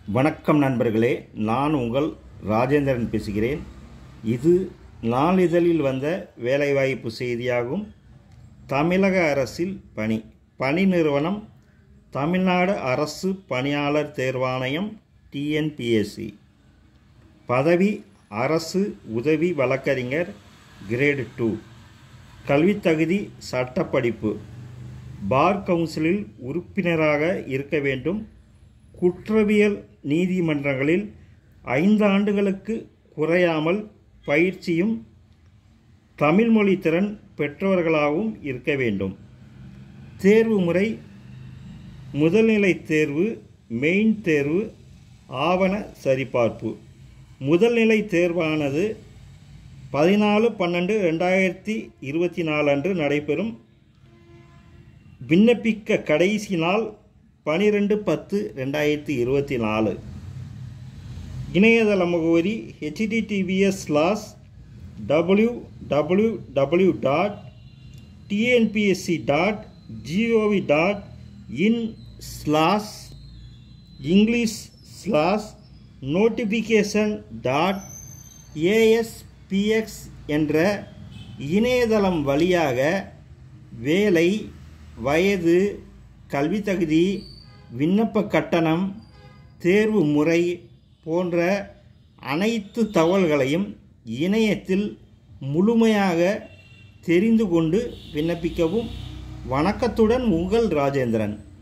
வணக்கம் நண்பர்களே நான் உங்கள் ராஜேந்திரன் பேசுகிறேன் இது நாளிதழில் வந்த வேலைவாய்ப்பு செய்தியாகும் தமிழக அரசில் பணி பணி நிறுவனம் தமிழ்நாடு அரசு பணியாளர் தேர்வாணையம் டிஎன்பிஎஸ்சி பதவி அரசு உதவி வழக்கறிஞர் கிரேடு டூ கல்வித் தகுதி சட்டப்படிப்பு பார் கவுன்சிலில் உறுப்பினராக இருக்க வேண்டும் குற்றவியல் நீதிமன்றங்களில் ஐந்து ஆண்டுகளுக்கு குறையாமல் பயிற்சியும் தமிழ் மொழி திறன் பெற்றவர்களாகவும் இருக்க வேண்டும் தேர்வு முறை முதல்நிலை தேர்வு மெயின் தேர்வு ஆவண சரிபார்ப்பு முதல்நிலை தேர்வானது பதினாலு பன்னெண்டு ரெண்டாயிரத்தி இருபத்தி நாலு அன்று நடைபெறும் விண்ணப்பிக்க கடைசி நாள் பனிரெண்டு பத்து ரெண்டாயிரத்தி இருபத்தி நாலு இணையதள முகவரி HTTPS slash W W W dot TNPSC dot GOV dot in slash English slash notification dot ASPX என்ற இணையதளம் வழியாக வேலை வயது கல்வி தகுதி விண்ணப்ப கட்டணம் தேர்வு முறை போன்ற அனைத்து தகவல்களையும் இணையத்தில் முழுமையாக தெரிந்து கொண்டு விண்ணப்பிக்கவும் வணக்கத்துடன் உங்கள் ராஜேந்திரன்